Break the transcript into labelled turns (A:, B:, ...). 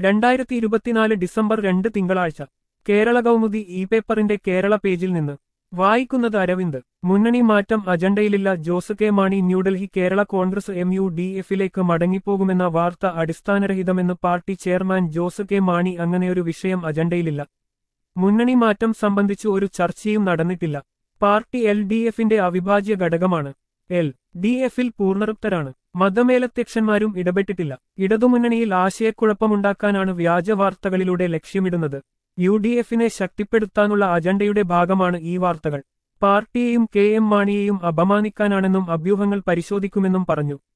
A: രണ്ടായിരത്തി ഇരുപത്തിനാല് ഡിസംബർ രണ്ട് തിങ്കളാഴ്ച കേരള കൗമുദി ഇ പേപ്പറിന്റെ കേരള പേജിൽ നിന്ന് വായിക്കുന്നത് അരവിന്ദ് മുന്നണി മാറ്റം അജണ്ടയിലില്ല Jose K Mani New Delhi Kerala Congress M U D എഫിലേക്ക് മടങ്ങിപ്പോകുമെന്ന വാർത്ത അടിസ്ഥാനരഹിതമെന്ന് party chairman Jose K Mani അങ്ങനെയൊരു വിഷയം അജണ്ടയിലില്ല മുന്നണി മാറ്റം സംബന്ധിച്ച് ഒരു ചർച്ചയും നടന്നിട്ടില്ല പാർട്ടി എൽ ഡി എഫിന്റെ അവിഭാജ്യ ഘടകമാണ് എൽ ഡി എഫിൽ പൂർണ്ണതൃപ്തരാണ് മതമേലധ്യക്ഷന്മാരും ഇടപെട്ടിട്ടില്ല ഇടതുമുന്നണിയിൽ ആശയക്കുഴപ്പമുണ്ടാക്കാനാണ് വ്യാജ വാർത്തകളിലൂടെ ലക്ഷ്യമിടുന്നത് യു ഡി എഫിനെ ശക്തിപ്പെടുത്താനുള്ള അജണ്ടയുടെ ഭാഗമാണ് ഈ വാർത്തകൾ പാർട്ടിയെയും കെ എം മാണിയെയും അപമാനിക്കാനാണെന്നും അഭ്യൂഹങ്ങൾ പരിശോധിക്കുമെന്നും പറഞ്ഞു